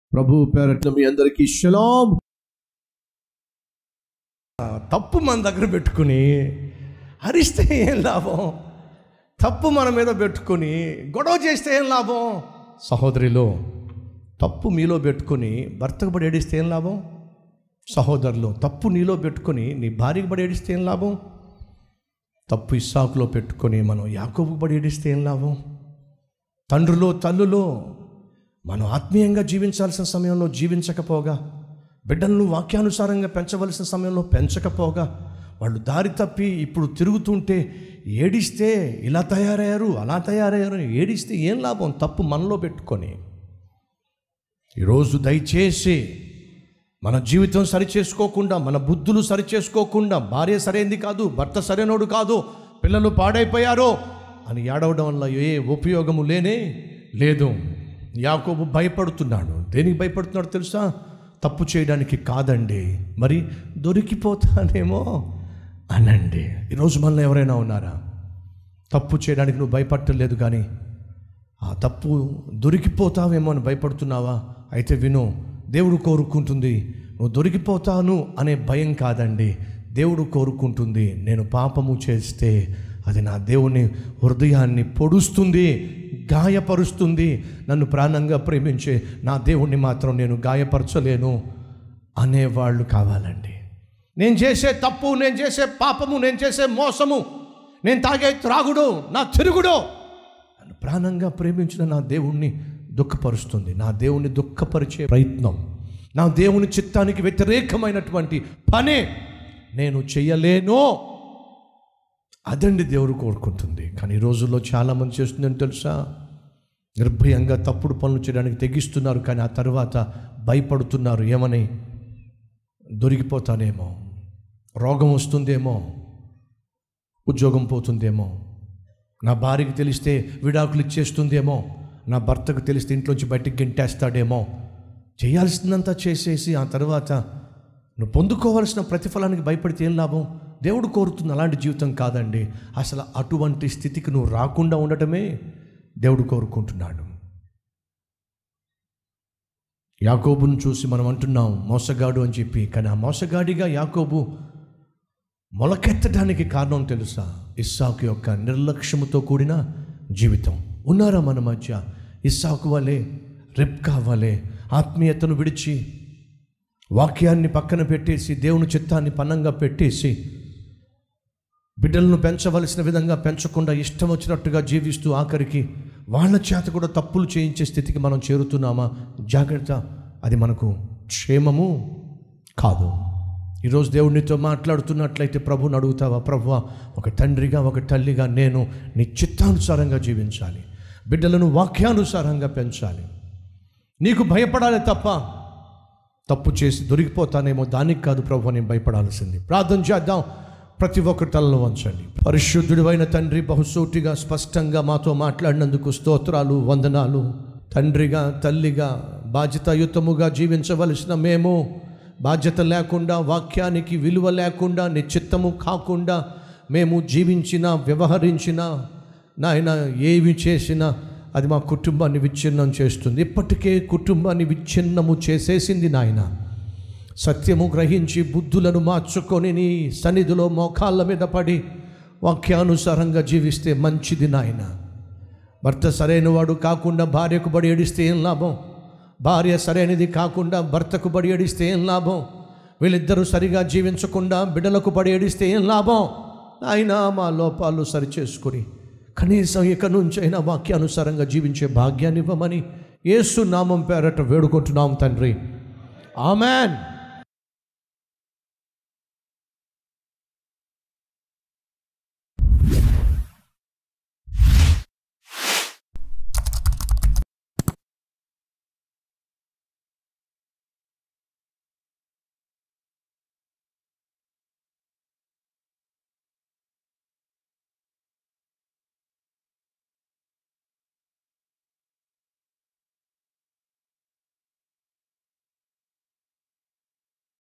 ప్రభు పేరట్ల మీ అందరికీ షలాం తప్పు మన దగ్గర పెట్టుకుని అరిస్తే ఏం లాభం తప్పు మన మీద పెట్టుకుని గొడవ చేస్తే ఏం లాభం సహోదరిలో తప్పు మీలో పెట్టుకుని భర్తకు పడి ఏడిస్తే ఏం లాభం సహోదరులు తప్పు నీలో పెట్టుకుని నీ భార్యకు పడి ఏడిస్తే ఏం లాభం తప్పు ఇస్సాకులో పెట్టుకొని మనం యాకోబుకు పడి ఏడిస్తే ఏం లాభం తండ్రులో తల్లులో మనం ఆత్మీయంగా జీవించాల్సిన సమయంలో జీవించకపోగా బిడ్డలను వాక్యానుసారంగా పెంచవలసిన సమయంలో పెంచకపోగా వాళ్ళు దారి తప్పి ఇప్పుడు తిరుగుతుంటే ఏడిస్తే ఇలా తయారయ్యారు అలా తయారయ్యారు అని ఏడిస్తే ఏం లాభం తప్పు మనలో పెట్టుకొని ఈరోజు దయచేసి మన జీవితం సరిచేసుకోకుండా మన బుద్ధులు సరిచేసుకోకుండా భార్య సరైంది కాదు భర్త సరైనోడు కాదు పిల్లలు పాడైపోయారు అని ఏడవడం వల్ల ఏ ఉపయోగము లేనే లేదు యాకోబు భయపడుతున్నాడు దేనికి భయపడుతున్నాడు తెలుసా తప్పు చేయడానికి కాదండి మరి దొరికిపోతానేమో అనండి ఈరోజు మనలో ఎవరైనా ఉన్నారా తప్పు చేయడానికి నువ్వు భయపడలేదు కానీ ఆ తప్పు దొరికిపోతావేమో అని భయపడుతున్నావా అయితే విను దేవుడు కోరుకుంటుంది నువ్వు దొరికిపోతాను అనే భయం కాదండి దేవుడు కోరుకుంటుంది నేను పాపము చేస్తే అది నా దేవుని హృదయాన్ని పొడుస్తుంది గాయపరుస్తుంది నన్ను ప్రాణంగా ప్రేమించే నా దేవుణ్ణి మాత్రం నేను గాయపరచలేను అనేవాళ్ళు కావాలండి నేను చేసే తప్పు నేను చేసే పాపము నేను చేసే మోసము నేను తాగే త్రాగుడు నా తిరుగుడు నన్ను ప్రాణంగా ప్రేమించిన నా దేవుణ్ణి దుఃఖపరుస్తుంది నా దేవుణ్ణి దుఃఖపరిచే ప్రయత్నం నా దేవుని చిత్తానికి వ్యతిరేకమైనటువంటి పనే నేను చెయ్యలేను అదండి దేవుడు కోరుకుంటుంది కానీ ఈ రోజుల్లో చాలామంది చేస్తుందని తెలుసా నిర్భయంగా తప్పుడు పనులు చేయడానికి తెగిస్తున్నారు కానీ ఆ తర్వాత భయపడుతున్నారు ఏమని దొరికిపోతానేమో రోగం వస్తుందేమో ఉద్యోగం పోతుందేమో నా భార్యకి తెలిస్తే విడాకులు ఇచ్చేస్తుందేమో నా భర్తకు తెలిస్తే ఇంట్లోంచి బయటికి గెంటేస్తాడేమో చేయాల్సిందంతా చేసేసి ఆ తర్వాత నువ్వు పొందుకోవాల్సిన ప్రతిఫలానికి భయపడితే ఏం లాభం దేవుడు కోరుతున్న అలాంటి జీవితం కాదండి అసలు అటువంటి స్థితికి నువ్వు రాకుండా ఉండటమే దేవుడు కోరుకుంటున్నాడు యాకోబును చూసి మనం అంటున్నాం మోసగాడు అని చెప్పి కానీ ఆ మోసగాడిగా యాకోబు మొలకెత్తడానికి కారణం తెలుసా ఇస్సాకు యొక్క నిర్లక్ష్యముతో కూడిన జీవితం ఉన్నారా మన మధ్య ఇస్సాకు వలె రెప్కా వలె ఆత్మీయతను విడిచి వాక్యాన్ని పక్కన పెట్టేసి దేవుని చిత్తాన్ని పన్నంగా పెట్టేసి బిడ్డలను పెంచవలసిన విధంగా పెంచకుండా ఇష్టం వచ్చినట్టుగా జీవిస్తూ ఆఖరికి వాళ్ళ చేత కూడా తప్పులు చేయించే స్థితికి మనం చేరుతున్నామా జాగ్రత్త అది మనకు క్షేమము కాదు ఈరోజు దేవుడినితో మాట్లాడుతున్నట్లయితే ప్రభుని అడుగుతావా ప్రభువా ఒక తండ్రిగా ఒక తల్లిగా నేను నీ చిత్తానుసారంగా జీవించాలి బిడ్డలను వాక్యానుసారంగా పెంచాలి నీకు భయపడాలి తప్ప తప్పు చేసి దొరికిపోతానేమో దానికి కాదు ప్రభు నేను భయపడాల్సింది ప్రార్థన చేద్దాం ప్రతి ఒక్కరి తలలో వంచండి పరిశుద్ధుడివైన తండ్రి బహుసూటిగా స్పష్టంగా మాతో మాట్లాడినందుకు స్తోత్రాలు వందనాలు తండ్రిగా తల్లిగా బాధ్యతాయుతముగా జీవించవలసిన మేము బాధ్యత లేకుండా వాక్యానికి విలువ లేకుండా నిశ్చిత్తము కాకుండా మేము జీవించిన వ్యవహరించిన నాయన ఏమి చేసినా అది మా కుటుంబాన్ని విచ్ఛిన్నం చేస్తుంది ఇప్పటికే కుటుంబాన్ని విచ్ఛిన్నము చేసేసింది నాయన సత్యము గ్రహించి బుద్ధులను మార్చుకొని నీ సన్నిధిలో మోకాళ్ళ మీద పడి వాక్యానుసారంగా జీవిస్తే మంచిది నాయన భర్త సరైనవాడు కాకుండా భార్యకు బడి ఏడిస్తే ఏం లాభం భార్య సరైనది కాకుండా భర్తకు బడి ఏడిస్తే ఏం లాభం వీళ్ళిద్దరూ సరిగా జీవించకుండా బిడ్డలకు బడి ఏడిస్తే ఏం లాభం ఆయన మా లోపాలు సరిచేసుకొని కనీసం ఇక నుంచైనా వాక్యానుసారంగా జీవించే భాగ్యాన్ని ఇవ్వమని యేసు నామం పేరట వేడుకుంటున్నాం తండ్రి ఆమెన్